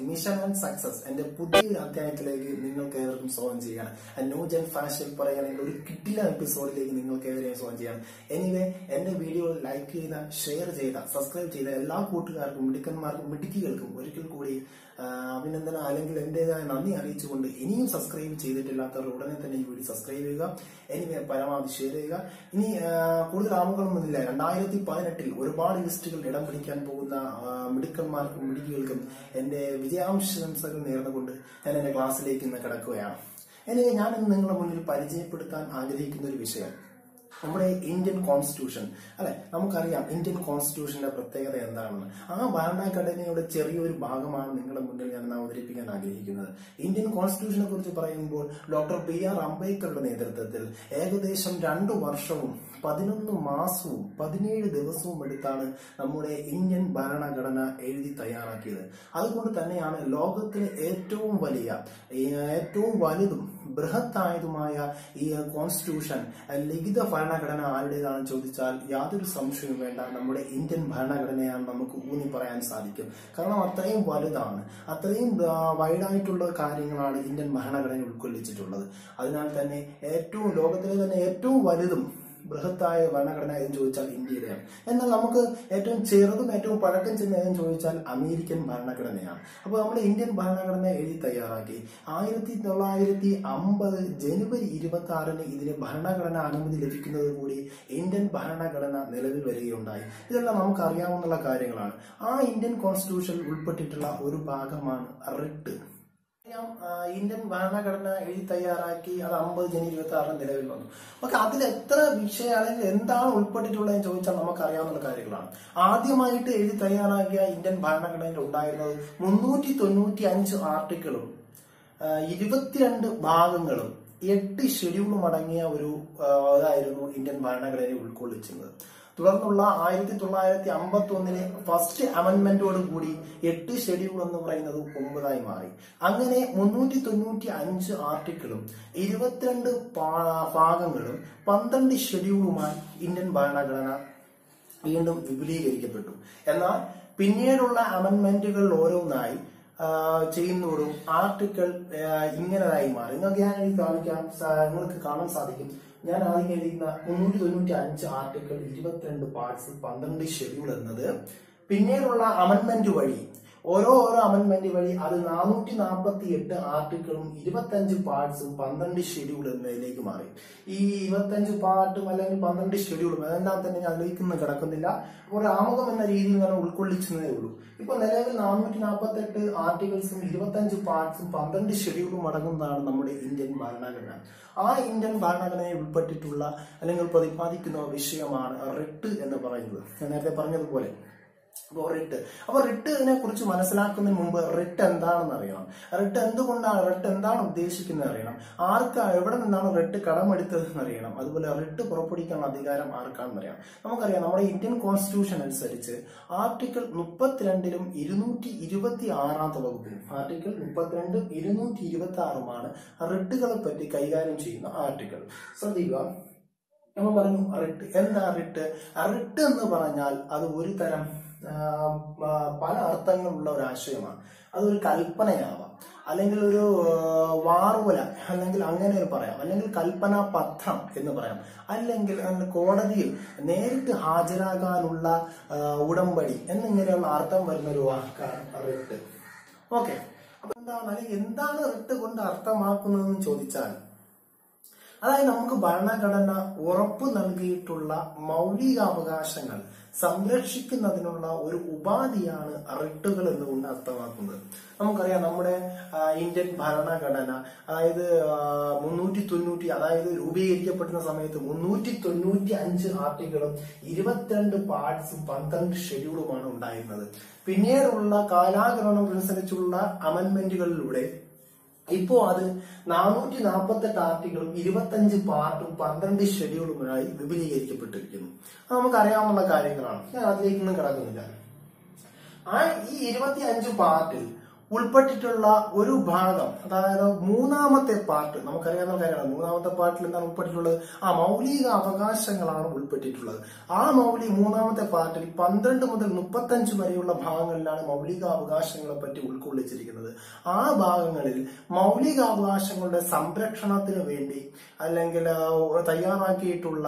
mission and success എന്റെ പുതിയൊരു അധ്യായത്തിലേക്ക് നിങ്ങൾക്ക് ഏവർക്കും സ്വാഗതം ചെയ്യണം ന്യൂ ജൻ ഫാഷൻ പറയുകയാണെങ്കിൽ ഒരു കിട്ടില്ല എപ്പിസോഡിലേക്ക് നിങ്ങൾക്ക് ഏവരെയും സ്വാഗതം ചെയ്യണം എനിവേ എന്റെ വീഡിയോ ലൈക്ക് ചെയ്ത ഷെയർ ചെയ്ത സബ്സ്ക്രൈബ് ചെയ്ത എല്ലാ കൂട്ടുകാർക്കും മിടുക്കന്മാർക്കും മിടുക്കികൾക്കും ഒരിക്കൽ കൂടി ആ, അഭിനന്ദനം അല്ലെങ്കിൽ എന്റേതായ നന്ദി അറിയിച്ചുകൊണ്ട് ഇനിയും സബ്സ്ക്രൈബ് ചെയ്തിട്ടില്ലാത്തവർ ഉടനെ തന്നെ ഈ വീഡിയോ സബ്സ്ക്രൈബ് ചെയ്യുക എനിവേ പരമാവധി ഷെയർ ചെയ്യുക ഇനി ആ, കൂടുതൽ ആമുകളൊന്നുമില്ല രണ്ടായിരത്തി പതിനെട്ടിൽ ഒരുപാട് ലിസ്റ്റുകൾ ഇടം പിടിക്കാൻ പോകുന്ന ആ, മിടുക്കന്മാർക്കും മിടുക്കികൾക്കും എന്റെ വിജയാംശംസകൾ നേർന്നുകൊണ്ട് ഞാൻ എന്റെ ക്ലാസ്സിലേക്ക് ഇന്ന് കിടക്കുകയാണ് എനിവേ ഞാൻ ഇന്ന് നിങ്ങളുടെ മുന്നിൽ പരിചയപ്പെടുത്താൻ ആഗ്രഹിക്കുന്ന ഒരു വിഷയം നമ്മുടെ ഇന്ത്യൻ കോൺസ്റ്റിറ്റ്യൂഷൻ അല്ലെ നമുക്കറിയാം ഇന്ത്യൻ കോൺസ്റ്റിറ്റ്യൂഷന്റെ പ്രത്യേകത എന്താണെന്ന് ആ ഭരണഘടനയുടെ ചെറിയൊരു ഭാഗമാണ് നിങ്ങളുടെ മുന്നിൽ ഞാൻ ഇന്ന് അവതരിപ്പിക്കാൻ ആഗ്രഹിക്കുന്നത് ഇന്ത്യൻ കോൺസ്റ്റിറ്റ്യൂഷനെ കുറിച്ച് പറയുമ്പോൾ ഡോക്ടർ ബി ആർ അംബേദ്കറുടെ നേതൃത്വത്തിൽ ഏകദേശം രണ്ടു വർഷവും പതിനൊന്ന് മാസവും പതിനേഴ് ദിവസവും എടുത്താണ് നമ്മുടെ ഇന്ത്യൻ ഭരണഘടന എഴുതി തയ്യാറാക്കിയത് അതുകൊണ്ട് തന്നെയാണ് ലോകത്തിലെ ഏറ്റവും വലിയ ഈ ഏറ്റവും വലുതും ബൃഹത്തായതുമായ ഈ കോൺസ്റ്റിറ്റ്യൂഷൻ ലിഖിത ഭരണഘടന ആരുടേതാണെന്ന് ചോദിച്ചാൽ യാതൊരു സംശയവും വേണ്ട നമ്മുടെ ഇന്ത്യൻ ഭരണഘടനയാണ് നമുക്ക് ഊന്നി പറയാൻ സാധിക്കും കാരണം അത്രയും വലുതാണ് അത്രയും വൈഡായിട്ടുള്ള കാര്യങ്ങളാണ് ഇന്ത്യൻ ഭരണഘടന ഉൾക്കൊള്ളിച്ചിട്ടുള്ളത് അതിനാൽ തന്നെ ഏറ്റവും ലോകത്തിലെ തന്നെ ഏറ്റവും വലുതും ബൃഹത്തായ ഭരണഘടന എന്ന് ചോദിച്ചാൽ ഇന്ത്യയുടെയാണ് എന്നാൽ നമുക്ക് ഏറ്റവും ചെറുതും ഏറ്റവും പഴക്കം ചെന്നതെന്ന് ചോദിച്ചാൽ അമേരിക്കൻ ഭരണഘടനയാണ് അപ്പോൾ നമ്മുടെ ഇന്ത്യൻ ഭരണഘടന എഴുതി തയ്യാറാക്കി ആയിരത്തി തൊള്ളായിരത്തി അമ്പത് ജനുവരി ഇരുപത്തി ആറിന് ഇതിന് ഭരണഘടന അനുമതി ലഭിക്കുന്നത് കൂടി ഇന്ത്യൻ ഭരണഘടന നിലവിൽ വരികയുണ്ടായി ഇതെല്ലാം നമുക്ക് അറിയാവുന്ന കാര്യങ്ങളാണ് ആ ഇന്ത്യൻ കോൺസ്റ്റിറ്റ്യൂഷനിൽ ഉൾപ്പെട്ടിട്ടുള്ള ഒരു ഭാഗമാണ് റിട്ട് അറിയാം, ആ, ഇന്ത്യൻ ഭരണഘടന എഴുതി തയ്യാറാക്കി അത് അമ്പത് ജനുവരി ഇരുപത്തി ആറിന് നിലവിൽ വന്നു ഓക്കെ അതിൽ എത്ര വിഷയം അല്ലെങ്കിൽ എന്താണ് ഉൾപ്പെട്ടിട്ടുള്ളതെന്ന് ചോദിച്ചാൽ നമുക്ക് അറിയാവുന്ന കാര്യങ്ങളാണ് ആദ്യമായിട്ട് എഴുതി തയ്യാറാക്കിയ ഇന്ത്യൻ ഭരണഘടനയിൽ ഉണ്ടായിരുന്നത് മുന്നൂറ്റി തൊണ്ണൂറ്റി അഞ്ച് ആർട്ടിക്കിളും ആ, ഇരുപത്തിരണ്ട് ഭാഗങ്ങളും എട്ട് ഷെഡ്യൂളും അടങ്ങിയ ഒരു ആ, ഇതായിരുന്നു ഇന്ത്യൻ ഭരണഘടനയിൽ ഉൾക്കൊള്ളിച്ചിരുന്നത് തുടർന്നുള്ള ആയിരത്തി തൊള്ളായിരത്തി അമ്പത്തി ഒന്നിലെ ഫസ്റ്റ് അമെന്റ്മെന്റോട് കൂടി എട്ട് ഷെഡ്യൂൾ എന്ന് പറയുന്നത് ഒമ്പതായി മാറി അങ്ങനെ മുന്നൂറ്റി തൊണ്ണൂറ്റി അഞ്ച് ആർട്ടിക്കിളും ഇരുപത്തിരണ്ട് പാ- ഭാഗങ്ങളും പന്ത്രണ്ട് ഷെഡ്യൂളുമായി ഇന്ത്യൻ ഭരണഘടന വീണ്ടും വിപുലീകരിക്കപ്പെട്ടു എന്നാൽ പിന്നീടുള്ള അമെന്റ്മെന്റുകൾ ഓരോന്നായി ആ, ചെയ്യുന്നതോടും ആർട്ടിക്കിൾ ആ, ഇങ്ങനെതായി മാറി നിങ്ങൾക്ക് ഞാൻ എഴുതി കാണിക്കാം സ- നിങ്ങൾക്ക് കാണാൻ സാധിക്കും ഞാൻ ആദ്യം എഴുതിയിരുന്ന മുന്നൂറ്റി തൊണ്ണൂറ്റി അഞ്ച് ആർട്ടിക്കിൾ ഇരുപത്തിരണ്ട് പാർട്സ് പന്ത്രണ്ട് ഷെഡ്യൂൾ എന്നത് പിന്നീടുള്ള അമെന്റ്മെന്റ് വഴി ഓരോ ഓരോ അമെന്റ്മെന്റ് വഴി അത് നാനൂറ്റി നാൽപ്പത്തി എട്ട് ആർട്ടിക്കിളും ഇരുപത്തഞ്ച് പാർട്സും പന്ത്രണ്ട് ഷെഡ്യൂൾ എന്നതിലേക്ക് മാറി ഈ ഇരുപത്തഞ്ച് പാർട്ടും അല്ലെങ്കിൽ പന്ത്രണ്ട് ഷെഡ്യൂളും അതെല്ലാം തന്നെ ഞാൻ അതിലേക്കൊന്നും കിടക്കുന്നില്ല ഒരു ആമുഖം എന്ന രീതിയിൽ ഞാൻ ഉൾക്കൊള്ളിച്ചതേ ഉള്ളൂ ഇപ്പൊ നിലവിൽ നാനൂറ്റി നാൽപ്പത്തി എട്ട് ആർട്ടിക്കിൾസും ഇരുപത്തഞ്ച് പാർട്സും പന്ത്രണ്ട് ഷെഡ്യൂളും അടങ്ങുന്നതാണ് നമ്മുടെ ഇന്ത്യൻ ഭരണഘടന ആ ഇന്ത്യൻ ഭരണഘടനയിൽ ഉൾപ്പെട്ടിട്ടുള്ള അല്ലെങ്കിൽ പ്രതിപാദിക്കുന്ന വിഷയമാണ് റിട്ട് എന്ന് പറയുന്നത് ഞാൻ നേരത്തെ പറഞ്ഞതുപോലെ അപ്പോൾ റിട്ട് അപ്പൊ റിട്ടിനെ കുറിച്ച് മനസ്സിലാക്കുന്നതിന് മുമ്പ് റിട്ട് എന്താണെന്ന് അറിയണം റിട്ട് എന്തുകൊണ്ടാണ് റിട്ട് എന്താണ് ഉദ്ദേശിക്കുന്നത് അറിയണം ആർക്ക് എവിടെ നിന്നാണ് റിട്ട് കടമെടുത്തതെന്ന് അറിയണം അതുപോലെ റിട്ട് പുറപ്പെടുവിക്കാനുള്ള അധികാരം ആർക്കാണെന്ന് അറിയണം നമുക്കറിയാം നമ്മുടെ ഇന്ത്യൻ കോൺസ്റ്റിറ്റ്യൂഷൻ അനുസരിച്ച് ആർട്ടിക്കിൾ മുപ്പത്തിരണ്ടിലും ഇരുന്നൂറ്റി ഇരുപത്തി ആറാമത്തെ വകുപ്പിലും ആർട്ടിക്കിൾ മുപ്പത്തിരണ്ടും ഇരുന്നൂറ്റി ഇരുപത്തി ആറുമാണ് റിട്ടുകളെ പറ്റി കൈകാര്യം ചെയ്യുന്ന ആർട്ടിക്കിൾ ശ്രദ്ധിക്കുക നമ്മൾ പറഞ്ഞു റിട്ട് എന്താ റിട്ട് റിട്ട് എന്ന് പറഞ്ഞാൽ അത് ഒരു തരം ആ, ആ, പല അർത്ഥങ്ങളുള്ള ഒരു ആശയമാണ് അതൊരു കൽപ്പനയാവാം അല്ലെങ്കിൽ ഒരു ആ, വാർമുല അല്ലെങ്കിൽ അങ്ങനെ ഒരു പറയാം അല്ലെങ്കിൽ കൽപ്പനാ പത്രം എന്ന് പറയാം അല്ലെങ്കിൽ അങ്ങനെ കോടതിയിൽ നേരിട്ട് ഹാജരാകാനുള്ള ആ, ഉടമ്പടി എന്നിങ്ങനെയുള്ള അർത്ഥം വരുന്ന ഒരു വാക്കാണ് റിട്ട് ഓക്കെ അപ്പൊ എന്താണ് അല്ലെങ്കിൽ എന്താണ് റിട്ട് കൊണ്ട് അർത്ഥമാക്കുന്നതെന്ന് ചോദിച്ചാൽ അതായത് നമുക്ക് ഭരണഘടന ഉറപ്പു നൽകിയിട്ടുള്ള മൗലികാവകാശങ്ങൾ സംരക്ഷിക്കുന്നതിനുള്ള ഒരു ഉപാധിയാണ് റിട്ടുകൾ എന്നുകൊണ്ട് അർത്ഥമാക്കുന്നത് നമുക്കറിയാം നമ്മുടെ ആ, ഇന്ത്യൻ ഭരണഘടന അതായത് മുന്നൂറ്റി തൊണ്ണൂറ്റി അതായത് രൂപീകരിക്കപ്പെടുന്ന സമയത്ത് മുന്നൂറ്റി തൊണ്ണൂറ്റി അഞ്ച് ആർട്ടിക്കിളും ഇരുപത്തിരണ്ട് പാർട്സും പന്ത്രണ്ട് ഷെഡ്യൂളുമാണ് ഉണ്ടായിരുന്നത് പിന്നീടുള്ള കാലാഗ്രഹണം അനുസരിച്ചുള്ള അമെന്റ്മെന്റുകളിലൂടെ ഇപ്പോ അത് നാനൂറ്റി നാൽപ്പത്തെട്ട് ആർട്ടിക്കിളും ഇരുപത്തഞ്ച് പാർട്ടും പന്ത്രണ്ട് ഷെഡ്യൂളുമായി വിപുലീകരിക്കപ്പെട്ടിരിക്കുന്നു അത് നമുക്കറിയാവുന്ന കാര്യങ്ങളാണ് ഞാൻ അതിലേക്കൊന്നും കിടക്കുന്നില്ല ആ ഈ ഇരുപത്തി അഞ്ച് പാർട്ടിൽ ഉൾപ്പെട്ടിട്ടുള്ള ഒരു ഭാഗം അതായത് മൂന്നാമത്തെ പാർട്ട് നമുക്കറിയാവുന്ന കാര്യമാണ് മൂന്നാമത്തെ പാർട്ടിൽ എന്താണ് ഉൾപ്പെട്ടിട്ടുള്ളത് ആ മൗലിക അവകാശങ്ങളാണ് ഉൾപ്പെട്ടിട്ടുള്ളത് ആ മൗലിക മൂന്നാമത്തെ പാർട്ടിൽ പന്ത്രണ്ട് മുതൽ മുപ്പത്തഞ്ച് വരെയുള്ള ഭാഗങ്ങളിലാണ് മൗലിക അവകാശങ്ങളെ പറ്റി ഉൾക്കൊള്ളിച്ചിരിക്കുന്നത് ആ ഭാഗങ്ങളിൽ മൗലിക അവകാശങ്ങളുടെ സംരക്ഷണത്തിന് വേണ്ടി അല്ലെങ്കിൽ ആ, തയ്യാറാക്കിയിട്ടുള്ള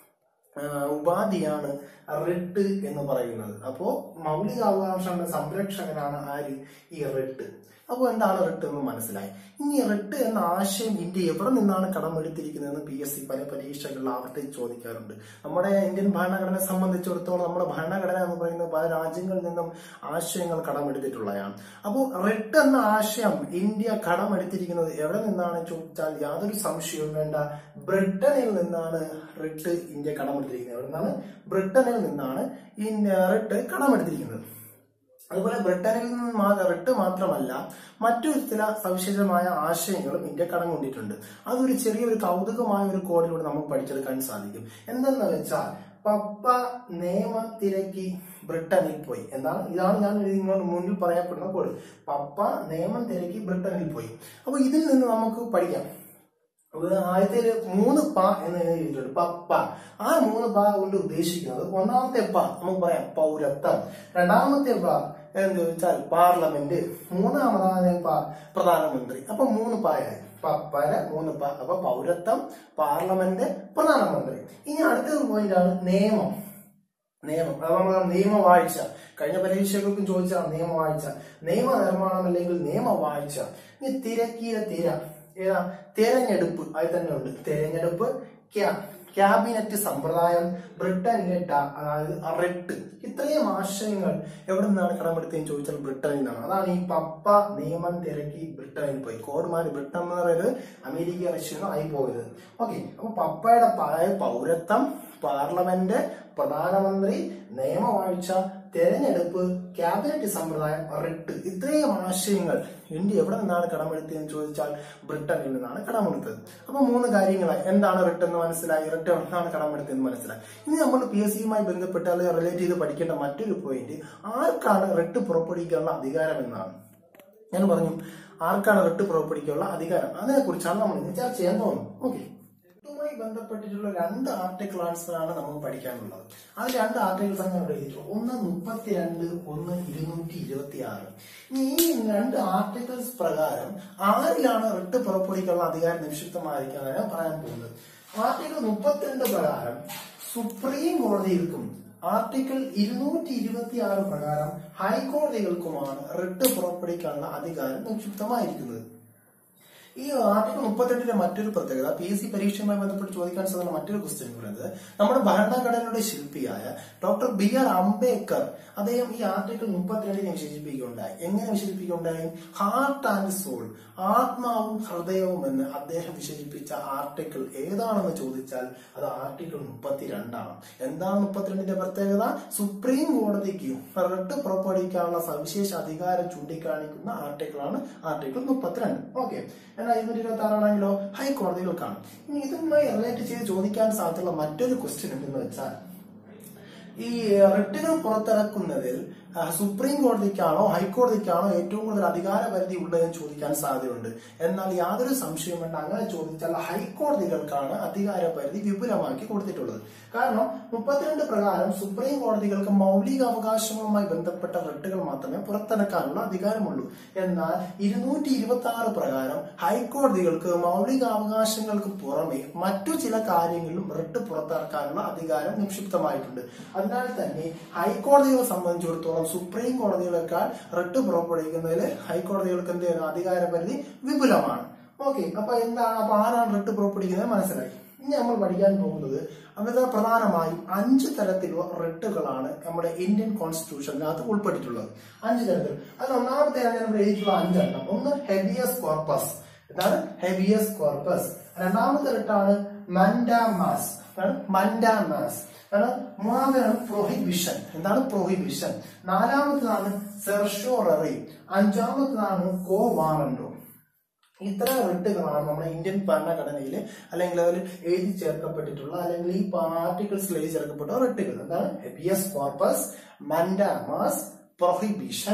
ആ, ഉപാധിയാണ് റിട്ട് എന്ന് പറയുന്നത് അപ്പോ മൗലികാവകാശങ്ങളുടെ സംരക്ഷകനാണ് ആര് ഈ റിട്ട് അപ്പോൾ എന്താണ് റിട്ട് എന്ന് മനസ്സിലായി ഇനി റിട്ട് എന്ന ആശയം ഇന്ത്യ എവിടെ നിന്നാണ് കടമെടുത്തിരിക്കുന്നതെന്ന് പി എസ് സി പല പരീക്ഷകളിൽ ആവർത്തിച്ച് ചോദിക്കാറുണ്ട് നമ്മുടെ ഇന്ത്യൻ ഭരണഘടനയെ സംബന്ധിച്ചിടത്തോളം നമ്മുടെ ഭരണഘടന എന്ന് പറയുന്നത് പല രാജ്യങ്ങളിൽ നിന്നും ആശയങ്ങൾ കടമെടുത്തിട്ടുള്ളതാണ് അപ്പോൾ റിട്ട് എന്ന ആശയം ഇന്ത്യ കടമെടുത്തിരിക്കുന്നത് എവിടെ നിന്നാണ് ചോദിച്ചാൽ യാതൊരു സംശയവും വേണ്ട ബ്രിട്ടനിൽ നിന്നാണ് റിട്ട് ഇന്ത്യ കടമെടുത്തിരിക്കുന്നത് എവിടെ നിന്നാണ് ബ്രിട്ടനിൽ നിന്നാണ് ഈ റിട്ട് കടമെടുത്തിരിക്കുന്നത് അതുപോലെ ബ്രിട്ടനിൽ നിന്ന് മാ- റിട്ട് മാത്രമല്ല മറ്റു ചില സവിശേഷമായ ആശയങ്ങളും ഇന്ത്യ കടംകൊണ്ടിട്ടുണ്ട് അതൊരു ചെറിയൊരു കൗതുകമായ ഒരു കോഡിലൂടെ നമുക്ക് പഠിച്ചെടുക്കാൻ സാധിക്കും എന്തെന്ന് വെച്ചാൽ പപ്പ നിയമം തിരക്കി ബ്രിട്ടനിൽ പോയി എന്താണ് ഇതാണ് ഞാൻ നിങ്ങളുടെ മുന്നിൽ പറയപ്പെടുന്ന കോഡ് പപ്പ നിയമം തിരക്കി ബ്രിട്ടനിൽ പോയി അപ്പൊ ഇതിൽ നിന്ന് നമുക്ക് പഠിക്കാം അത് ആദ്യത്തെ മൂന്ന് പ എന്ന് എഴുതിയിട്ടുണ്ട് പപ്പ ആ മൂന്ന് പ കൊണ്ട് ഉദ്ദേശിക്കുന്നത് ഒന്നാമത്തെ പ നമുക്ക് പറയാം പൗരത്വം രണ്ടാമത്തെ പ എന്ന് ചോദിച്ചാൽ പാർലമെന്റ് മൂന്നാമതായ പ പ്രധാനമന്ത്രി അപ്പൊ മൂന്ന് പായായി പപ്പര മൂന്ന് പ അപ്പൊ പൗരത്വം പാർലമെന്റ് പ്രധാനമന്ത്രി ഇനി അടുത്തൊരു പോയിന്റ് ആണ് നിയമം നിയമം അത് നമ്മൾ നിയമവാഴ്ച കഴിഞ്ഞ പരീക്ഷകൾക്കും ചോദിച്ചാൽ നിയമവാഴ്ച നിയമ നിർമ്മാണം അല്ലെങ്കിൽ നിയമവാഴ്ച ഇനി തിരക്കിയ തിര ഏതാ തെരഞ്ഞെടുപ്പ് അത് തന്നെ ഉണ്ട് തെരഞ്ഞെടുപ്പ് ക്യാ- ക്യാബിനറ്റ് സമ്പ്രദായം ബ്രിട്ടനിലെ ഡ- അതായത് റിട്ട് ഇത്രയും ആശയങ്ങൾ എവിടെ നിന്നാണ് കടമെടുത്തതെന്ന് ചോദിച്ചാൽ ബ്രിട്ടനിൽ നിന്നാണ് അതാണ് ഈ പപ്പ നിയമം തിരക്കി ബ്രിട്ടനിൽ പോയി കോഡ്മാൻ ബ്രിട്ടൻ എന്ന് പറയുന്നത് അമേരിക്ക റഷ്യ ആയി പോയത് ഓക്കെ അപ്പൊ പപ്പയുടെ പഴയ പൗരത്വം പാർലമെന്റ് പ്രധാനമന്ത്രി നിയമവാഴ്ച തെരഞ്ഞെടുപ്പ് ക്യാബിനറ്റ് സമ്പ്രദായം റിട്ട് ഇത്രയും ആശയങ്ങൾ ഇന്ത്യ എവിടെ നിന്നാണ് കടമെടുത്തതെന്ന് ചോദിച്ചാൽ ബ്രിട്ടനിൽ നിന്നാണ് കടമെടുത്തത് അപ്പൊ മൂന്ന് കാര്യങ്ങളായി എന്താണ് റിട്ട് എന്ന് മനസ്സിലായി റിട്ട് എവിടെയാണ് കടമെടുത്തതെന്ന് മനസ്സിലായി ഇനി നമ്മൾ പി എസ് സിയുമായി ബന്ധപ്പെട്ട് അല്ലെങ്കിൽ റിലേറ്റ് ചെയ്ത് പഠിക്കേണ്ട മറ്റൊരു പോയിന്റ് ആർക്കാണ് റിട്ട് പുറപ്പെടുവിക്കാനുള്ള അധികാരം എന്നാണ് ഞാൻ പറഞ്ഞു ആർക്കാണ് റിട്ട് പുറപ്പെടുവിക്കാനുള്ള അധികാരം അതിനെ കുറിച്ചാണ് നമ്മൾ ഇന്ന് ചർച്ച ചെയ്യാൻ പോകുന്നത് ഓക്കെ ഇതുമായി ബന്ധപ്പെട്ടിട്ടുള്ള രണ്ട് ആർട്ടിക്കിൾസ് ആണ് നമുക്ക് പഠിക്കാനുള്ളത് അത് രണ്ട് ആർട്ടിക്കിൾസ് ആണ് ഇവിടെ എഴുതിയിട്ടുള്ളത് ഒന്ന് മുപ്പത്തിരണ്ട് ഒന്ന് ഇരുന്നൂറ്റി ഇരുപത്തി ആറ് ഈ രണ്ട് ആർട്ടിക്കിൾസ് പ്രകാരം ആരിലാണ് റിട്ട് പുറപ്പെടുവിക്കാനുള്ള അധികാരം നിക്ഷിപ്തമായിരിക്കാനാണ് ഞാൻ പറയാൻ പോകുന്നത് ആർട്ടിക്കിൾ മുപ്പത്തിരണ്ട് പ്രകാരം സുപ്രീം കോടതികൾക്കും ആർട്ടിക്കിൾ ഇരുന്നൂറ്റി ഇരുപത്തി ആറ് പ്രകാരം ഹൈക്കോടതികൾക്കുമാണ് റിട്ട് പുറപ്പെടുവിക്കാനുള്ള അധികാരം നിക്ഷിപ്തമായിരിക്കുന്നത് ഈ ആർട്ടിക്കിൾ മുപ്പത്തെട്ടിന്റെ മറ്റൊരു പ്രത്യേകത പി എസ് സി പരീക്ഷയുമായി ബന്ധപ്പെട്ട് ചോദിക്കാൻ സാധിക്കുന്ന മറ്റൊരു ക്വസ്റ്റ്യൻ പറയുന്നത് നമ്മുടെ ഭരണഘടനയുടെ ശില്പിയായ ഡോക്ടർ ബി ആർ അംബേദ്കർ അദ്ദേഹം ഈ ആർട്ടിക്കിൾ മുപ്പത്തിരണ്ടിനെ വിശേഷിപ്പിക്കുകയുണ്ടായി എങ്ങനെ വിശേഷിപ്പിക്കുകയുണ്ടായി ഹാർട്ട് ആൻഡ് സോൾ ആത്മാവും ഹൃദയവും എന്ന് അദ്ദേഹം വിശേഷിപ്പിച്ച ആർട്ടിക്കിൾ ഏതാണെന്ന് ചോദിച്ചാൽ അത് ആർട്ടിക്കിൾ മുപ്പത്തിരണ്ടാണ് എന്താണ് മുപ്പത്തിരണ്ടിന്റെ പ്രത്യേകത സുപ്രീം കോടതിക്ക് റിട്ട് പുറപ്പെടുവിക്കാനുള്ള സവിശേഷ അധികാരം ചൂണ്ടിക്കാണിക്കുന്ന ആർട്ടിക്കിളാണ് ആർട്ടിക്കിൾ മുപ്പത്തിരണ്ട് ഓക്കെ എന്നാൽ ഇരുന്നൂറ്റി ഇരുപത്തി ആറാണെങ്കിലോ ഹൈക്കോടതികൾക്കാണ് ഇനി ഇതുമായി റിലേറ്റ് ചെയ്ത് ചോദിക്കാൻ സാധ്യതയുള്ള മറ്റൊരു ക്വസ്റ്റ്യൻ എന്തെന്ന് വെച്ചാൽ ഈ റിട്ടുകൾ പുറത്തിറക്കുന്നതിൽ ആ, സുപ്രീം കോടതിക്കാണോ ഹൈക്കോടതിക്കാണോ ഏറ്റവും കൂടുതൽ അധികാര പരിധി ഉള്ളതെന്ന് ചോദിക്കാൻ സാധ്യതയുണ്ട് എന്നാൽ യാതൊരു സംശയവും വേണ്ട അങ്ങനെ ചോദിച്ചാൽ ഹൈക്കോടതികൾക്കാണ് അധികാര പരിധി വിപുലമാക്കി കൊടുത്തിട്ടുള്ളത് കാരണം മുപ്പത്തിരണ്ട് പ്രകാരം സുപ്രീം കോടതികൾക്ക് മൗലിക അവകാശങ്ങളുമായി ബന്ധപ്പെട്ട റിട്ടുകൾ മാത്രമേ പുറത്തിറക്കാനുള്ള അധികാരമുള്ളൂ എന്നാൽ ഇരുന്നൂറ്റി ഇരുപത്തി ആറ് പ്രകാരം ഹൈക്കോടതികൾക്ക് മൗലിക അവകാശങ്ങൾക്ക് പുറമെ മറ്റു ചില കാര്യങ്ങളിലും റിട്ട് പുറത്തിറക്കാനുള്ള അധികാരം നിക്ഷിപ്തമായിട്ടുണ്ട് അതിനാൽ തന്നെ ഹൈക്കോടതികളെ സംബന്ധിച്ചിടത്തോളം സുപ്രീം കോടതികളെക്കാൾ റിട്ട് പുറപ്പെടുവിക്കുന്നതിൽ ഹൈക്കോടതികൾക്ക് എന്ത് ചെയ്യുന്നു അധികാര പരിധി വിപുലമാണ് ഓക്കെ അപ്പൊ എന്താണ് അപ്പൊ ആരാണ് റിട്ട് പുറപ്പെടുവിക്കുന്നത് മനസ്സിലായി ഇനി നമ്മൾ പഠിക്കാൻ പോകുന്നത് അവരുടെ പ്രധാനമായും അഞ്ച് തരത്തിലുള്ള റിട്ടുകളാണ് നമ്മുടെ ഇന്ത്യൻ കോൺസ്റ്റിറ്റ്യൂഷനിനകത്ത് ഉൾപ്പെട്ടിട്ടുള്ളത് അഞ്ച് തരത്തിൽ അതിൽ ഒന്നാമത്തെ ഞാൻ ഇവിടെ എഴുതിയിട്ടുള്ള അഞ്ചെണ്ണം ഒന്ന് ഹെബിയസ് കോർപ്പസ് ഇതാണ് ഹെബിയസ് കോർപ്പസ് രണ്ടാമത്തെ റിട്ടാണ് മൻഡാമാസ് മൻഡാമാസ് മൂന്നാമതാണ് പ്രൊഹിബിഷൻ എന്താണ് പ്രൊഹിബിഷൻ നാലാമത്തതാണ് സെർഷോററി അഞ്ചാമത്തതാണ് കോ വാറന്റോ ഇത്ര റിട്ടുകളാണ് നമ്മുടെ ഇന്ത്യൻ ഭരണഘടനയിൽ അല്ലെങ്കിൽ അതിൽ എഴുതി ചേർക്കപ്പെട്ടിട്ടുള്ള അല്ലെങ്കിൽ ഈ ആർട്ടിക്കിൾസിൽ എഴുതി ചേർക്കപ്പെട്ട റിട്ടുകൾ എന്താണ് habeas corpus mandamus prohibition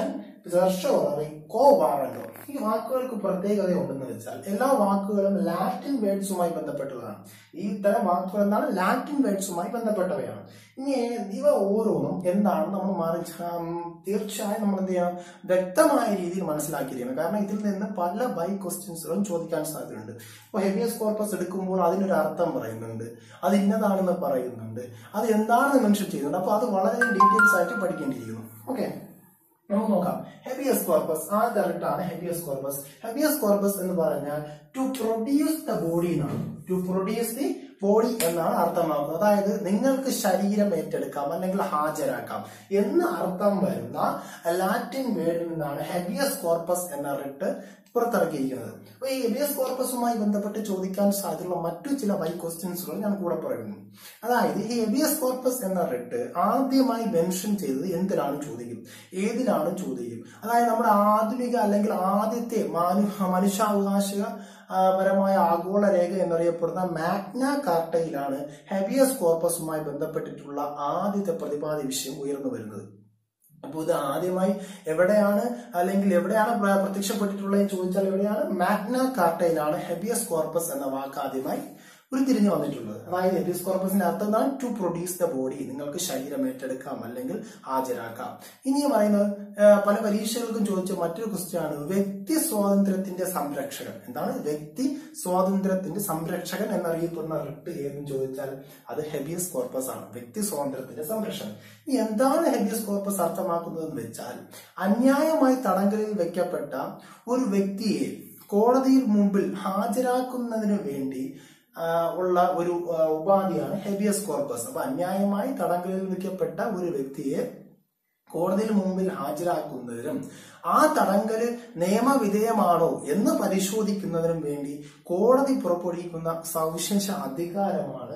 certiorari quo warranto ഈ വാക്കുകൾക്ക് പ്രത്യേകത ഉണ്ടെന്ന് വെച്ചാൽ എല്ലാ വാക്കുകളും ലാറ്റിൻ വേർഡ്സുമായി ബന്ധപ്പെട്ടതാണ് ഈ തരം വാക്കുകൾ എന്താണ് ലാറ്റിൻ വേർഡ്സുമായി ബന്ധപ്പെട്ടവയാണ് ഇനി ഇവ ഓരോന്നും എന്താണ് നമ്മൾ മാറി തീർച്ചയായും നമ്മൾ എന്ത് ചെയ്യണം വ്യക്തമായ രീതിയിൽ മനസ്സിലാക്കിയിരിക്കണം കാരണം ഇതിൽ നിന്ന് പല ബൈ ക്വസ്റ്റ്യൻസുകളും ചോദിക്കാൻ സാധ്യതയുണ്ട് ഇപ്പൊ ഹെവിയസ് കോർപ്പസ് എടുക്കുമ്പോൾ അതിനൊരു അർത്ഥം പറയുന്നുണ്ട് അത് ഇന്നതാണെന്ന് പറയുന്നുണ്ട് അത് എന്താണെന്ന് മെൻഷൻ ചെയ്യുന്നുണ്ട് അപ്പൊ അത് വളരെ ഡീറ്റെയിൽസ് ആയിട്ട് പഠിക്കേണ്ടിയിരിക്കുന്നു ഓക്കെ നമുക്ക് നോക്കാം ഹെബിയസ് കോർപ്പസ് ആദ്യത്തെ റിട്ടാണ് ഹെബിയസ് കോർപ്പസ് ഹെബിയസ് കോർപ്പസ് എന്ന് പറഞ്ഞാൽ ടു പ്രൊഡ്യൂസ് ദ ബോഡി എന്നാണ് ടു പ്രൊഡ്യൂസ് ദി ബോഡി എന്നാണ് അർത്ഥമാക്കുന്നത് അതായത് നിങ്ങൾക്ക് ശരീരം ഏറ്റെടുക്കാം അല്ലെങ്കിൽ ഹാജരാക്കാം എന്ന് അർത്ഥം വരുന്ന ലാറ്റിൻ വേർഡിൽ നിന്നാണ് ഹെബിയസ് കോർപ്പസ് എന്ന റിട്ട് പുറത്തിറക്കിയിരിക്കുന്നത് അപ്പൊ ഈ ഹെബിയസ് കോർപ്പസുമായി ബന്ധപ്പെട്ട് ചോദിക്കാൻ സാധ്യതയുള്ള മറ്റു ചില ബൈ ക്വസ്റ്റ്യൻസുകൾ ഞാൻ കൂടെ പറയുന്നു അതായത് ഈ ഹെബിയസ് കോർപ്പസ് എന്ന റിട്ട് ആദ്യമായി മെൻഷൻ ചെയ്തത് എന്തിനാണ് ചോദിക്കും ഏതിലാണ് ചോദിക്കും അതായത് നമ്മുടെ ആധുനിക അല്ലെങ്കിൽ ആദ്യത്തെ മാനു മനുഷ്യാവകാശ ആ, പരമായ ആഗോള രേഖ എന്നറിയപ്പെടുന്ന മാഗ്ന കാർട്ടയിലാണ് ഹെബിയസ് കോർപ്പസുമായി ബന്ധപ്പെട്ടിട്ടുള്ള ആദ്യത്തെ പ്രതിപാദ്യ വിഷയം ഉയർന്നു വരുന്നത് അപ്പോൾ ഇത് ആദ്യമായി എവിടെയാണ് അല്ലെങ്കിൽ എവിടെയാണ് പ്ര- പ്രത്യക്ഷപ്പെട്ടിട്ടുള്ളത് ചോദിച്ചാൽ എവിടെയാണ് മാഗ്ന കാർട്ടയിലാണ് ഹെബിയസ് കോർപ്പസ് എന്ന വാക്ക് ആദ്യമായി ഉരുത്തിരിഞ്ഞു വന്നിട്ടുള്ളത് അതായത് ഹെബിയസ് കോർപ്പസിന്റെ അർത്ഥം എന്താണ് ടു പ്രൊഡ്യൂസ് ദ ബോഡി നിങ്ങൾക്ക് ശരീരം ഏറ്റെടുക്കാം അല്ലെങ്കിൽ ഹാജരാക്കാം ഇനി പറയുന്നത് ആ, പല പരീക്ഷകൾക്കും ചോദിച്ച മറ്റൊരു ക്വസ്റ്റ്യൻ ആണ് വ്യക്തി സ്വാതന്ത്ര്യത്തിന്റെ സംരക്ഷകൻ എന്താണ് വ്യക്തി സ്വാതന്ത്ര്യത്തിന്റെ സംരക്ഷകൻ എന്നറിയപ്പെടുന്ന റിട്ട് ഏതെന്ന് ചോദിച്ചാൽ അത് ഹെബിയസ് കോർപ്പസ് ആണ് വ്യക്തി സ്വാതന്ത്ര്യത്തിന്റെ സംരക്ഷകൻ ഇനി എന്താണ് ഹെബിയസ് കോർപ്പസ് അർത്ഥമാക്കുന്നതെന്ന് വെച്ചാൽ അന്യായമായി തടങ്കലിൽ വെക്കപ്പെട്ട ഒരു വ്യക്തിയെ കോടതിയിൽ മുമ്പിൽ ഹാജരാക്കുന്നതിന് വേണ്ടി ആ, ഉള്ള ഒരു ആ, ഉപാധിയാണ് ഹെബിയസ് കോർപ്പസ് അപ്പൊ അന്യായമായി തടങ്കലിൽ വെക്കപ്പെട്ട ഒരു വ്യക്തിയെ കോടതിയിൽ മുമ്പിൽ ഹാജരാക്കുന്നതിനും ആ തടങ്കല് നിയമവിധേയമാണോ എന്ന് പരിശോധിക്കുന്നതിനും വേണ്ടി കോടതി പുറപ്പെടുവിക്കുന്ന സവിശേഷ അധികാരമാണ്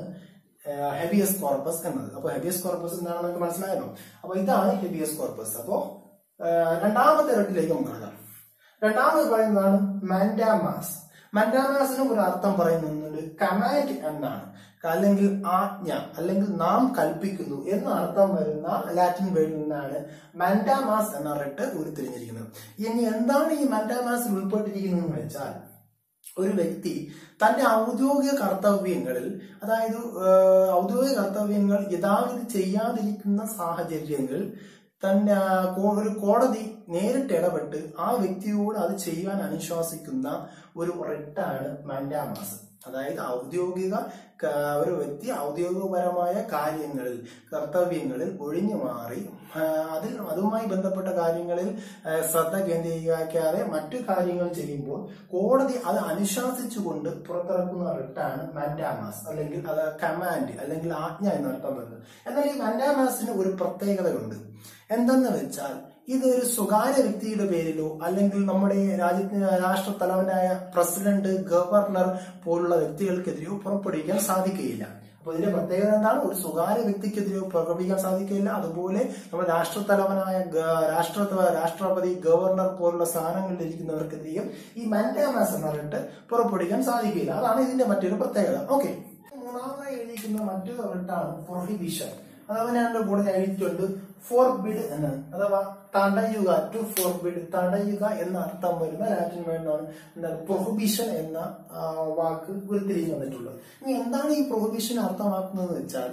ഹെബിയസ് കോർപ്പസ് എന്നത് അപ്പൊ ഹെബിയസ് കോർപ്പസ് എന്താണെന്ന് നമുക്ക് മനസ്സിലായല്ലോ അപ്പൊ ഇതാണ് ഹെബിയസ് കോർപ്പസ് അപ്പോ ആ, രണ്ടാമത്തെ റെട്ടിലേക്ക് നമുക്ക് കടക്കാം രണ്ടാമത് പറയുന്നതാണ് മാൻഡാമാസ് മാൻഡാമാസിന് ഒരു അർത്ഥം പറയുന്നുണ്ട് കമാൻഡ് എന്നാണ് അല്ലെങ്കിൽ ആജ്ഞ അല്ലെങ്കിൽ നാം കൽപ്പിക്കുന്നു എന്ന അർത്ഥം വരുന്ന ലാറ്റിൻ വേർഡിൽ നിന്നാണ് മാൻഡാമാസ് എന്ന റിട്ട് ഉരുത്തിരിഞ്ഞിരിക്കുന്നത് ഇനി എന്താണ് ഈ മാൻഡാമാസിൽ ഉൾപ്പെട്ടിരിക്കുന്നത് എന്ന് വെച്ചാൽ ഒരു വ്യക്തി തന്റെ ഔദ്യോഗിക കർത്തവ്യങ്ങളിൽ അതായത് ഏഹ്, ഔദ്യോഗിക കർത്തവ്യങ്ങൾ യഥാവിധി ചെയ്യാതിരിക്കുന്ന സാഹചര്യങ്ങളിൽ തന്നെ ആ, കോ- ഒരു കോടതി നേരിട്ട് ഇടപെട്ട് ആ വ്യക്തിയോട് അത് ചെയ്യാൻ അനുശാസിക്കുന്ന ഒരു റിട്ടാണ് മാൻഡാമാസ് അതായത് ഔദ്യോഗിക ക- ഒരു വ്യക്തി ഔദ്യോഗികപരമായ കാര്യങ്ങളിൽ കർത്തവ്യങ്ങളിൽ ഒഴിഞ്ഞു മാറി ആ, അതിൽ അതുമായി ബന്ധപ്പെട്ട കാര്യങ്ങളിൽ ആ, ശ്രദ്ധ കേന്ദ്രീകരിക്കാതെ മറ്റു കാര്യങ്ങൾ ചെയ്യുമ്പോൾ കോടതി അത് അനുശാസിച്ചുകൊണ്ട് പുറത്തിറക്കുന്ന റിട്ടാണ് മാൻഡാമാസ് അല്ലെങ്കിൽ അത് കമാൻഡ് അല്ലെങ്കിൽ ആജ്ഞ എന്നർത്ഥം വരുന്നത് എന്നാൽ ഈ മാൻഡാമാസിന് ഒരു പ്രത്യേകതയുണ്ട് എന്തെന്ന് വെച്ചാൽ ഇതൊരു സ്വകാര്യ വ്യക്തിയുടെ പേരിലോ അല്ലെങ്കിൽ നമ്മുടെ രാജ്യത്തിന് രാഷ്ട്രത്തലവനായ പ്രസിഡന്റ് ഗവർണർ പോലുള്ള വ്യക്തികൾക്കെതിരെയോ പുറപ്പെടുവിക്കാൻ സാധിക്കുകയില്ല അപ്പൊ ഇതിന്റെ പ്രത്യേകത എന്താണ് ഒരു സ്വകാര്യ വ്യക്തിക്കെതിരെയോ പുറപ്പെടുവിക്കാൻ സാധിക്കില്ല അതുപോലെ നമ്മുടെ രാഷ്ട്രത്തലവനായ ഗ- രാഷ്ട്ര രാഷ്ട്രപതി ഗവർണർ പോലുള്ള സ്ഥാനങ്ങളിൽ ഇരിക്കുന്നവർക്കെതിരെയും ഈ മാൻഡാമാസ് എന്ന് പറഞ്ഞിട്ട് പുറപ്പെടുവിക്കാൻ സാധിക്കില്ല അതാണ് ഇതിന്റെ മറ്റൊരു പ്രത്യേകത ഓക്കെ മൂന്നാമതായി എഴുതിയിരിക്കുന്ന മറ്റൊരു റിട്ടാണ് പ്രൊഹിബിഷൻ അഥവാ ഞാൻ എൻ്റെ കൂടെ എഴുതിയിട്ടുണ്ട് ഫോർബിഡ് എന്ന് അഥവാ തടയുക ടു ഫോർബിഡ് തടയുക എന്ന അർത്ഥം വരുന്ന ലാറ്റിൻ വേർഡാണ് എന്താണ് പ്രൊഹിബിഷൻ എന്ന ആ, വാക്ക് ഉരുത്തിരിഞ്ഞു വന്നിട്ടുള്ളത് ഇനി എന്താണ് ഈ പ്രൊഹിബിഷൻ അർത്ഥമാക്കുന്നത് വെച്ചാൽ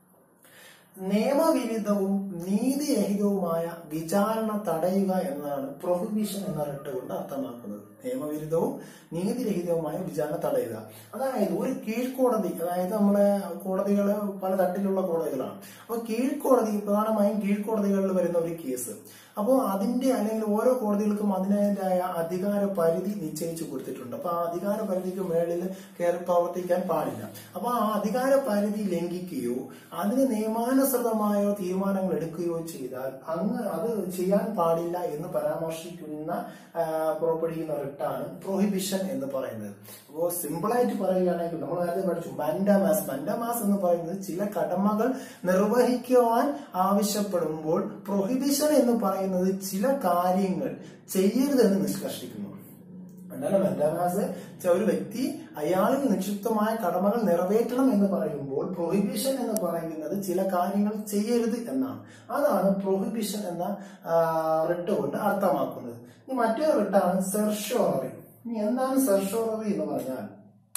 നിയമവിരുദ്ധവും നീതിരഹിതവുമായ വിചാരണ തടയുക എന്നതാണ് പ്രൊഹിബിഷൻ എന്ന റിട്ട് കൊണ്ട് അർത്ഥമാക്കുന്നത് നിയമവിരുദ്ധവും നീതിരഹിതവുമായ വിചാരണ തടയുക അതായത് ഒരു കീഴ്ക്കോടതി അതായത് നമ്മളെ കോടതികൾ പല തട്ടിലുള്ള കോടതികളാണ് അപ്പോൾ കീഴ്ക്കോടതി പ്രധാനമായും കീഴ്ക്കോടതികളിൽ വരുന്ന ഒരു കേസ് അപ്പോൾ അതിന്റെ അല്ലെങ്കിൽ ഓരോ കോടതികൾക്കും അതിൻ്റെതായ അധികാര പരിധി നിശ്ചയിച്ചു കൊടുത്തിട്ടുണ്ട് അപ്പൊ ആ അധികാര പരിധിക്ക് മേളിൽ കയറി പ്രവർത്തിക്കാൻ പാടില്ല അപ്പൊ ആ അധികാര പരിധി ലംഘിക്കുകയോ അതിന് നിയമാനുസൃതമായോ തീരുമാനങ്ങൾ എടുക്കുകയോ ചെയ്താൽ അങ്ങ് അത് ചെയ്യാൻ പാടില്ല എന്ന് പരാമർശിക്കുന്ന ആ, പുറപ്പെടുവിക്കുന്ന റിട്ടാണ് പ്രൊഹിബിഷൻ എന്ന് പറയുന്നത് അപ്പോൾ സിമ്പിളായിട്ട് പറയുകയാണെങ്കിൽ നമ്മൾ നേരത്തെ പഠിച്ചു ബൻഡമാസ് ബൻഡമാസ് എന്ന് പറയുന്നത് ചില കടമകൾ നിർവഹിക്കുവാൻ ആവശ്യപ്പെടുമ്പോൾ പ്രൊഹിബിഷൻ എന്ന് പറയുന്നത് ചില കാര്യങ്ങൾ ചെയ്യരുതെന്ന് നിഷ്കർഷിക്കുന്നു എന്നാൽ മെന്റാമാസ് ഒരു വ്യക്തി അയാളിൽ നിക്ഷിപ്തമായ കടമകൾ നിറവേറ്റണം എന്ന് പറയുമ്പോൾ പ്രൊഹിബിഷൻ എന്ന് പറയുന്നത് ചില കാര്യങ്ങൾ ചെയ്യരുത് എന്നാണ് അതാണ് പ്രൊഹിബിഷൻ എന്ന റിട്ട് കൊണ്ട് അർത്ഥമാക്കുന്നത് ഇനി മറ്റൊരു റിട്ടാണ് സെർഷോററി ഇനി എന്താണ് സെർഷോററി എന്ന് പറഞ്ഞാൽ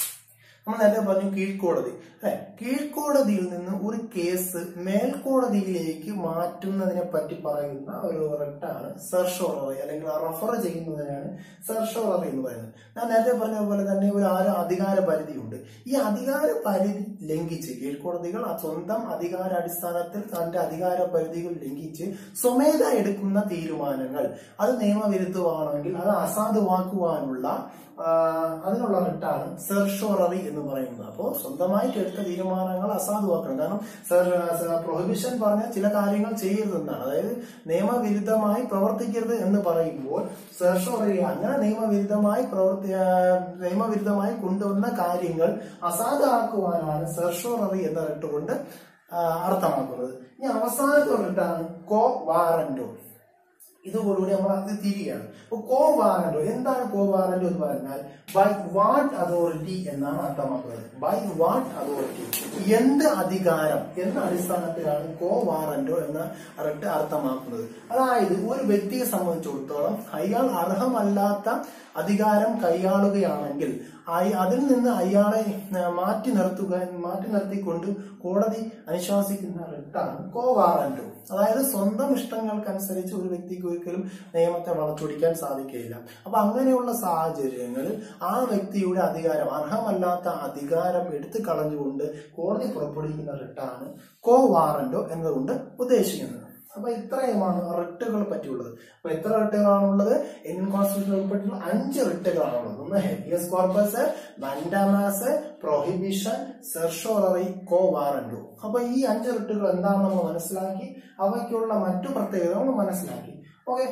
നമ്മൾ നേരത്തെ പറഞ്ഞു കീഴ്ക്കോടതി അല്ലെ കീഴ്ക്കോടതിയിൽ നിന്ന് ഒരു കേസ് മേൽക്കോടതിയിലേക്ക് മാറ്റുന്നതിനെ പറ്റി പറയുന്ന ഒരു റിട്ടാണ് സെർഷോററി അല്ലെങ്കിൽ റഫർ ചെയ്യുന്നതിനാണ് സെർഷോററി എന്ന് പറയുന്നത് ഞാൻ നേരത്തെ പറഞ്ഞ പോലെ തന്നെ ഒരു ആറ് അധികാര പരിധിയുണ്ട് ഈ അധികാര പരിധി ലംഘിച്ച് കീഴ്ക്കോടതികൾ ആ സ്വന്തം അധികാര അടിസ്ഥാനത്തിൽ തന്റെ അധികാര പരിധികൾ ലംഘിച്ച് സ്വമേധ എടുക്കുന്ന തീരുമാനങ്ങൾ അത് നിയമവിരുദ്ധമാണെങ്കിൽ അത് അസാധുവാക്കുവാനുള്ള ആ, അതിനുള്ള റിട്ടാണ് സെർഷോററി എന്ന് പറയുന്നത് അപ്പോൾ സ്വന്തമായിട്ട് എടുത്ത തീരുമാനങ്ങൾ അസാധുവാക്കണം കാരണം പ്രൊഹിബിഷൻ പറഞ്ഞ ചില കാര്യങ്ങൾ ചെയ്യരുതെന്നാണ് അതായത് നിയമവിരുദ്ധമായി പ്രവർത്തിക്കരുത് എന്ന് പറയുമ്പോൾ സെർഷോററി അങ്ങനെ നിയമവിരുദ്ധമായി പ്രവർത്തി ആ, നിയമവിരുദ്ധമായി കൊണ്ടുവന്ന കാര്യങ്ങൾ അസാധുവാക്കുവാനാണ് സെർഷോററി എന്ന റിട്ട് കൊണ്ട് ആ, അർത്ഥമാക്കുന്നത് ഇനി അവസാനത്തെ റിട്ടാണ് കോ വാറന്റോ ഇതോടുകൂടി നമ്മൾ അത് തിരികെയാണ് അപ്പൊ കോ വാറന്റോ എന്താണ് കോ വാറന്റോ എന്ന് പറഞ്ഞാൽ ബൈ വാട്ട് അതോറിറ്റി എന്നാണ് അർത്ഥമാക്കുന്നത് ബൈ വാട്ട് അതോറിറ്റി എന്ത് അധികാരം എന്ന അടിസ്ഥാനത്തിലാണ് കോ വാറന്റോ എന്ന റിട്ട് അർത്ഥമാക്കുന്നത് അതായത് ഒരു വ്യക്തിയെ സംബന്ധിച്ചിടത്തോളം അയാൾ അർഹമല്ലാത്ത അധികാരം കൈയാളുകയാണെങ്കിൽ അയ- അതിൽ നിന്ന് അയാളെ ആ, മാറ്റി നിർത്തുക മാറ്റി നിർത്തിക്കൊണ്ട് കോടതി അനുശാസിക്കുന്ന റിട്ടാണ് കോ വാറന്റോ അതായത് സ്വന്തം ഇഷ്ടങ്ങൾക്കനുസരിച്ച് ഒരു വ്യക്തിക്ക് ഒരിക്കലും നിയമത്തെ വളച്ചൊടിക്കാൻ സാധിക്കുകയില്ല അപ്പൊ അങ്ങനെയുള്ള സാഹചര്യങ്ങളിൽ ആ വ്യക്തിയുടെ അധികാരം അർഹമല്ലാത്ത അധികാരം എടുത്തു കളഞ്ഞുകൊണ്ട് കോടതി പുറപ്പെടുവിക്കുന്ന റിട്ടാണ് കോ വാറന്റോ എന്നതുകൊണ്ട് ഉദ്ദേശിക്കുന്നത് അപ്പൊ ഇത്രയുമാണ് റിട്ടുകൾ പറ്റിയുള്ളത് അപ്പൊ എത്ര റിട്ടുകളാണുള്ളത് ഇന്ത്യൻ കോൺസ്റ്റിറ്റ്യൂഷൻ ഉൾപ്പെട്ടിട്ടുള്ള അഞ്ച് റിട്ടുകളാണുള്ളത് ഒന്ന് habeas corpus mandamus prohibition certiorari quo warranto അപ്പൊ ഈ അഞ്ച് റിട്ടുകൾ എന്താണെന്ന് നമ്മൾ മനസ്സിലാക്കി അവയ്ക്കുള്ള മറ്റു പ്രത്യേകത നമ്മൾ മനസ്സിലാക്കി ഓക്കെ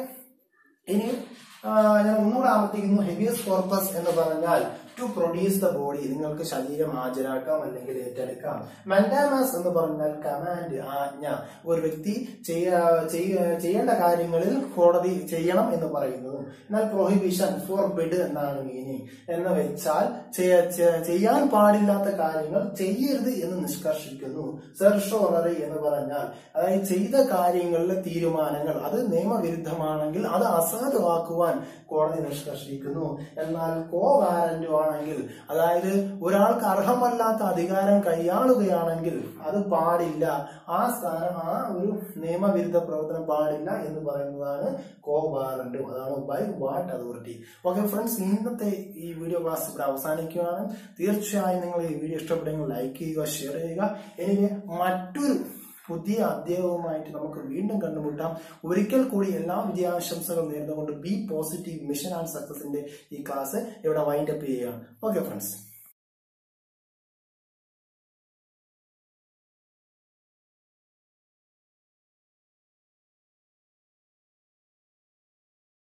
ഇനി ആ, ഞാൻ ഒന്നുകൂടെ ആവർത്തിക്കുന്നു ഹെബിയസ് കോർപ്പസ് എന്ന് പറഞ്ഞാൽ ടു പ്രൊഡ്യൂസ് ദ ബോഡി നിങ്ങൾക്ക് ശരീരം ഹാജരാക്കാം അല്ലെങ്കിൽ ഏറ്റെടുക്കാം മൻഡാമാസ് എന്ന് പറഞ്ഞാൽ കമാൻഡ് ആജ്ഞ ഒരു വ്യക്തി ചെയ്യ- ചെയ്യ- ചെയ്യേണ്ട കാര്യങ്ങളിൽ കോടതി ചെയ്യണം എന്ന് പറയുന്നു എന്നാൽ പ്രൊഹിബിഷൻ ഫോർ ബിഡ് എന്നാണ് മീനിങ് എന്ന് വെച്ചാൽ ചെയ്യ- ചെ- ചെയ്യാൻ പാടില്ലാത്ത കാര്യങ്ങൾ ചെയ്യരുത് എന്ന് നിഷ്കർഷിക്കുന്നു സെർഷോററി എന്ന് പറഞ്ഞാൽ അതായത് ചെയ്ത കാര്യങ്ങളിലെ തീരുമാനങ്ങൾ അത് നിയമവിരുദ്ധമാണെങ്കിൽ അത് അസാധുവാക്കുവാൻ കോടതി നിഷ്കർഷിക്കുന്നു എന്നാൽ കോ വാറന്റോ ആണെങ്കിൽ അതായത് ഒരാൾക്ക് അർഹമല്ലാത്ത അധികാരം കൈയാളുകയാണെങ്കിൽ അത് പാടില്ല ആ സ്ഥാനം ആ ഒരു നിയമവിരുദ്ധ പ്രവർത്തനം പാടില്ല എന്ന് പറയുന്നതാണ് കോ വാറന്റോ അതാണ് by what authority okay friends ഇന്നത്തെ ഈ വീഡിയോ ക്ലാസ് ഇവിടെ അവസാനിക്കുകയാണ് തീർച്ചയായും നിങ്ങൾ ഈ വീഡിയോ ഇഷ്ടപ്പെടുമെങ്കിൽ ലൈക്ക് ചെയ്യുക ഷെയർ ചെയ്യുക എനിക്ക് മറ്റൊരു പുതിയ അധ്യായവുമായിട്ട് നമുക്ക് വീണ്ടും കണ്ടുമുട്ടാം ഒരിക്കൽ കൂടി എല്ലാ വിജയാശംസകളും നേർന്നുകൊണ്ട് ബി പോസിറ്റീവ് മിഷൻ ആൻഡ് സക്സസിന്റെ ഈ ക്ലാസ് ഇവിടെ വൈൻഡപ്പ് ചെയ്യുകയാണ് ഓക്കെ ഫ്രണ്ട്സ്